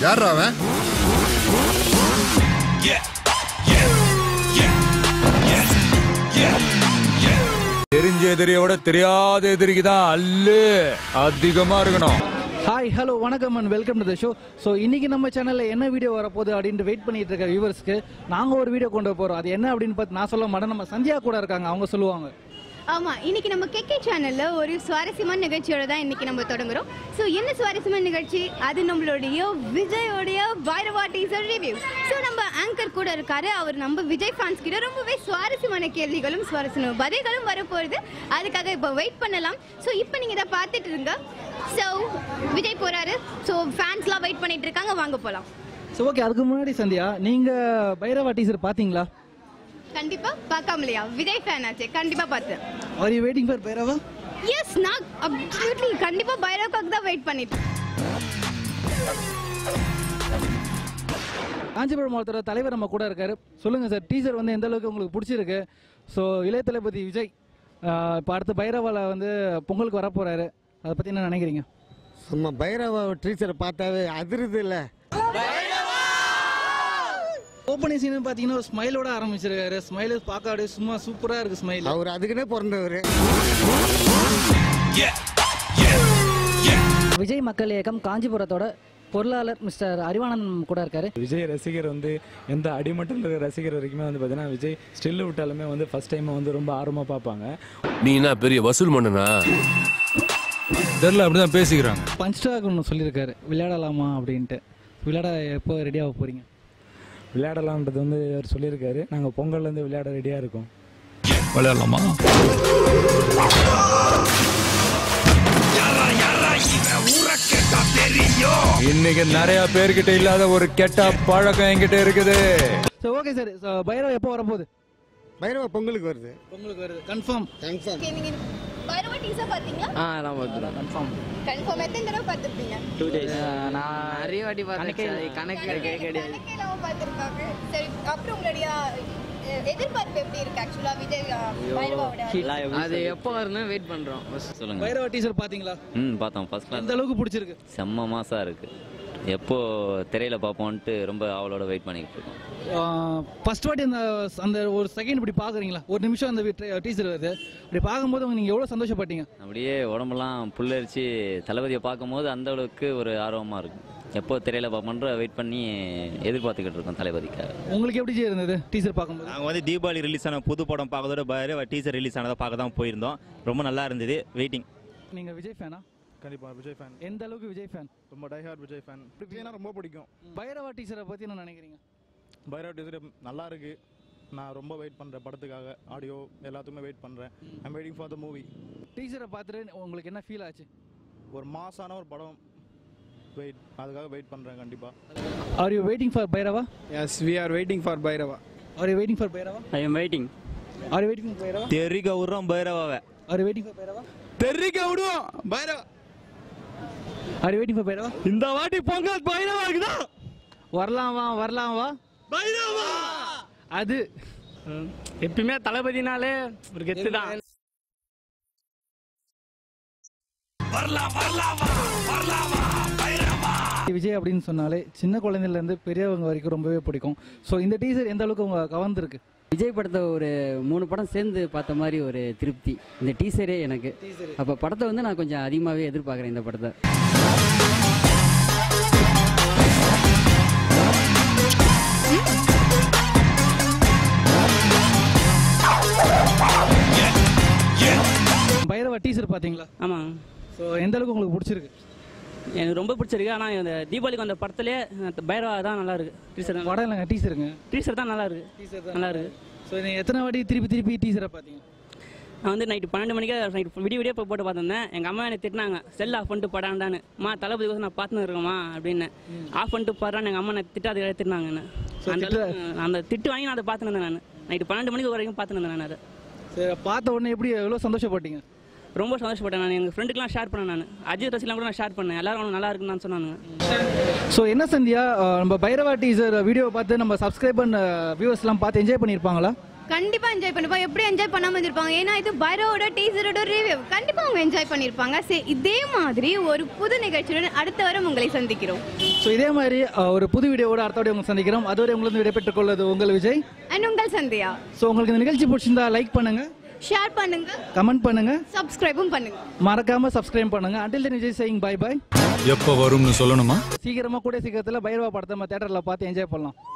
யார் அவன் தெரிஞ்ச எதிரியை விட தெரியாத எதிரிக்கு தான் அல்லு அதிகமா இருக்கணும் ஹாய் ஹலோ வணக்கம் and welcome to the show so இன்னைக்கு நம்ம சேனலில் என்ன வீடியோ வரப்போகுது அப்படின்ட்டு வெயிட் பண்ணிட்டு இருக்க வியூவர்ஸ்க்கு நாங்கள் ஒரு வீடியோ கொண்டு போகிறோம் அது என்ன அப்படின்னு பார்த்து நான் சொல்ல மாட்டேன் நம்ம சந்தியா கூட இருக்காங்க அவங்க சொல்லுவாங்க ஆமா இன்னைக்கு நம்ம கெக்கே சேனல்ல ஒரு சுவாரஸ்யமான நிகழ்ச்சியோட தான் இன்னைக்கு நம்ம தொடங்குறோம் ஸோ என்ன சுவாரஸ்யமான நிகழ்ச்சி அது நம்மளுடைய விஜயோடைய பைரவா டீசர் ரிவ்யூ ஸோ நம்ம ஆங்கர் கூட இருக்காரு அவர் நம்ம விஜய் ஃபேன்ஸ் கிட்ட ரொம்பவே சுவாரஸ்யமான கேள்விகளும் சுவாரஸ்யமான பதில்களும் வரப்போகுது அதுக்காக இப்போ வெயிட் பண்ணலாம் ஸோ இப்போ நீங்க இதை பார்த்துட்டு இருங்க ஸோ விஜய் போறாரு ஸோ ஃபேன்ஸ்லாம் வெயிட் பண்ணிட்டு இருக்காங்க வாங்க போகலாம் ஸோ ஓகே அதுக்கு முன்னாடி சந்தியா நீங்கள் பைரவா டீசர் பார்த்தீங்களா கண்டிப்பா பார்க்காமலையா விஜய் ஃபேன் ஆச்சு கண்டிப்பா பார்த்தேன் are you waiting for Bairavaa yes நான் அப்சல்யூட்லி கண்டிப்பா பைரவாக்கு தான் வெயிட் பண்ணிட்டு காஞ்சிபுரம் மாவட்டத்தோட தலைவர் நம்ம கூட இருக்காரு சொல்லுங்க சார் டீசர் வந்து எந்த அளவுக்கு உங்களுக்கு பிடிச்சிருக்கு ஸோ இளைய தளபதி விஜய் இப்போ அடுத்து பைரவால வந்து பொங்கலுக்கு வரப்போறாரு அதை பற்றி என்ன நினைக்கிறீங்க சும்மா பைரவ டீச்சரை பார்த்தாவே அதிருது இல்லை ஓப்பனிங் சீன் பார்த்தீங்கன்னா ஒரு ஸ்மைலோட ஆரம்பிச்சிருக்காரு ஸ்மைல் பார்க்க அப்படியே சும்மா சூப்பராக இருக்கு ஸ்மைல் அவர் அதுக்குன்னே பிறந்தவர் விஜய் மக்கள் இயக்கம் காஞ்சிபுரத்தோட பொருளாளர் மிஸ்டர் அறிவானந்தம் கூட இருக்காரு விஜய் ரசிகர் வந்து எந்த அடிமட்டத்தில் இருக்கிற ரசிகர் வரைக்குமே வந்து பார்த்தீங்கன்னா விஜய் ஸ்டில் விட்டாலுமே வந்து ஃபர்ஸ்ட் டைம் வந்து ரொம்ப ஆர்வமாக பார்ப்பாங்க நீ என்ன பெரிய வசூல் மன்னனா தெரியல அப்படிதான் பேசிக்கிறாங்க பஞ்ச்டாக் ஒன்று சொல்லியிருக்காரு விளையாடலாமா அப்படின்ட்டு விளையாட எப்போ ரெடியாக போகிறீங்க விளையாடலாம்ன்றது வந்து அவர் சொல்லியிருக்காரு நாங்கள் பொங்கல்லேருந்து விளையாட ரெடியாக இருக்கோம் விளையாடலாமா இன்னைக்கு நிறைய பேர்கிட்ட இல்லாத ஒரு கெட்ட பழக்கம் என்கிட்ட இருக்குது ஸோ ஓகே சார் பைரவ எப்போ வரப்போகுது பைரவ பொங்கலுக்கு வருது உங்களுக்கு வருது கன்ஃபார்ம் கன்ஃபார்ம் ஓகே நீங்க பைரவா டீசர் பாத்தீங்களா ஆ நான் பார்த்துறேன் கன்ஃபார்ம் கன்ஃபார்ம் எத்தனை தடவை பார்த்திருப்பீங்க டூ டேஸ் நான் நிறைய வாட்டி பார்த்தேன் கணக்கு கிடையாது கணக்கே இல்லாம பார்த்திருக்காங்க சரி அப்புறம் உங்களுடைய அஹ், எதிர்பார்ப்பு எப்படி இருக்கு ஆக்சுவலா விஜய் அஹ், பைரவாவோட அது எப்போ வரணும் வெயிட் பண்ணுறோம் சொல்லுங்க பைரவ டீசர் பார்த்தீங்களா ம் பார்த்தோம் ஃபர்ஸ்ட் கிளாஸ் எந்த அளவுக்கு பிடிச்சிருக்கு செம்ம மாசா இருக்கு எப்போ திரையில பார்ப்போம்ட்டு ரொம்ப அவளோட வெயிட் பண்ணிட்டு இருக்கோம் ஃபர்ஸ்ட் வாட்டி அந்த அந்த ஒரு செகண்ட் இப்படி பார்க்குறீங்களா ஒரு நிமிஷம் அந்த டீசர் வருது அப்படி பார்க்கும்போது நீங்கள் எவ்வளோ சந்தோஷப்பட்டீங்க அப்படியே உடம்பெல்லாம் புல்லரிச்சு தளபதியை பார்க்கும்போது அந்த அளவுக்கு ஒரு ஆர்வமா இருக்கு எப்போ திரையில பார்ப்போன்ற வெயிட் பண்ணி எதிர்பார்த்துக்கிட்டு இருக்கோம் தளபதிக்காக உங்களுக்கு எப்படி ஜி இருந்தது டீசர் பார்க்கும்போது நாங்கள் வந்து தீபாவளி ரிலீஸ் ஆன புது படம் பார்க்கறதோட பைரவ டீசர் ரிலீஸ் ஆனதை பார்க்க தான் போயிருந்தோம் ரொம்ப நல்லா இருந்தது வெயிட்டிங் நீங்கள் விஜய் ஃபேனா கண்டிப்பாக விஜய் ஃபேன் எந்த அளவுக்கு விஜய் ஃபேன் ரொம்ப டைஹார்ட் விஜய் ஃபேன் விஜய்னா ரொம்ப பிடிக்கும் பைரவா டீசரை பற்றி என்ன நினைக்கிறீங்க பைரவ் டீசர் நல்லா இருக்கு நான் ரொம்ப வெயிட் பண்ணுறேன் படத்துக்காக ஆடியோ எல்லாத்துக்குமே வெயிட் பண்ணுறேன் I'm waiting for the movie டீசரை பார்த்துட்டு உங்களுக்கு என்ன ஃபீல் ஆச்சு ஒரு மாசான ஒரு படம் வெயிட் அதுக்காக வெயிட் பண்ணுறேன் கண்டிப்பாக are you waiting for Bairavaa yes we are waiting for Bairavaa are you waiting for Bairavaa I am waiting are you waiting for Bairavaa தெரிக்க விட்றோம் பைரவாவை are you waiting for Bairavaa தெரிவிக்க விடுவோம் Bairavaa are you waiting for Bairavaa இந்த வாட்டி பொங்கல் பைரவா இருக்குதா வரலாம் வா வரலாம் வா பைரவா அது எப்பயுமே தளபதினாலே ஒரு கெத்து தான் விஜய் அப்படின்னு சொன்னாலே சின்ன குழந்தையிலேருந்து பெரியவங்க வரைக்கும் ரொம்பவே பிடிக்கும் ஸோ இந்த டீசர் எந்த அளவுக்கு உங்க கவர்ந்துருக்கு விஜய் படத்தை ஒரு மூணு படம் சேர்ந்து பார்த்த மாதிரி ஒரு திருப்தி இந்த டீசரே எனக்கு அப்போ படத்தை வந்து நான் கொஞ்சம் அதிகமாகவே எதிர்பார்க்குறேன் இந்த படத்தை பைரவா டீசர் பார்த்தீங்களா ஆமாம் ஸோ எந்த அளவுக்கு உங்களுக்கு பிடிச்சிருக்கு எனக்கு ரொம்ப பிடிச்சிருக்கு ஆனால் இந்த தீபாவளிக்கு வந்த படத்துலேயே பைரவா தான் நல்லா இருக்கு டீசர் படம் இல்லைங்க டீசருங்க டீசர் தான் நல்லா இருக்கு டீசர் நல்லா இருக்கு ஸோ நீங்கள் எத்தனை வாட்டி திருப்பி திருப்பி டீசரை பார்த்தீங்க நான் வந்து நைட்டு பன்னெண்டு மணிக்கு நைட் விடிய விடிய போய் போட்டு பார்த்துருந்தேன் எங்கள் அம்மா என்னை திட்டினாங்க செல் ஆஃப் பண்ணிட்டு படாண்டான்னு மா தளபதி கோசம் நான் பார்த்துன்னு இருக்கேம்மா அப்படின்னு ஆஃப் பண்ணிட்டு பாடுறான்னு எங்கள் அம்மா என்னை திட்டாது திட்டினாங்க என்ன அந்த அளவுக்கு அந்த திட்டு வாங்கி நான் அதை பார்த்துன்னு இருந்தேன் நான் நைட்டு பன்னெண்டு மணிக்கு வரைக்கும் பார்த்துன்னு இருந்தேன் நான் அதை சரி பார்த்த உடனே எப்படி எவ்வளோ சந்தோஷப்பட்டீங்க ரொம்ப சந்தோஷப்பட்டேன் நான் எங்கள் ஃப்ரெண்டுக்கெலாம் ஷேர் பண்ணேன் நான் அஜித் ரசிலாம் கூட நான் ஷேர் பண்ணேன் எல்லாரும் அவனுக்கு நல்லா இருக்குன்னு தான் சொன்னாங்க ஸோ என்ன சந்தியா அஹ், நம்ம பைரவா டீசர் வீடியோ பார்த்து நம்ம சப்ஸ்கிரைப் பண்ண வியூவர்ஸ்லாம் பார்த்து என்ஜாய் பண்ணியிருப்பாங்களா கண்டிப்பா என்ஜாய் பண்ணிருப்பாங்க எப்படி என்ஜாய் பண்ணாம இருந்திருப்பாங்க ஏன்னா இது பைரோட டீசரோட ரிவ்யூ கண்டிப்பா அவங்க என்ஜாய் பண்ணிருப்பாங்க சரி இதே மாதிரி ஒரு புது நிகழ்ச்சியுடன் அடுத்த வாரம் உங்களை சந்திக்கிறோம் ஸோ இதே மாதிரி அஹ், ஒரு புது வீடியோவோட அடுத்த வீடியோ உங்களை சந்திக்கிறோம் அதுவரை உங்களுக்கு விடைபெற்றுக் கொள்வது உங்கள் விஜய் அண்ட் உங்கள் சந்தியா ஸோ உங்களுக்கு இந்த நிகழ்ச்சி பிடிச்சிருந்தா லைக் பண்ணுங்க ஷேர் பண்ணுங்க கமெண்ட் பண்ணுங்க சப்ஸ்கிரைபும் பண்ணுங்க மறக்காம சப்ஸ்கிரைப் பண்ணுங்க until then Vijay saying bye bye எப்ப வரும்னு சொல்லணுமா சீக்கிரமா கூட சீக்கிரத்தில் பைரவா படத்தை நம்ம தேட்டரில் பார்த்து என்ஜாய் பண்ணலாம்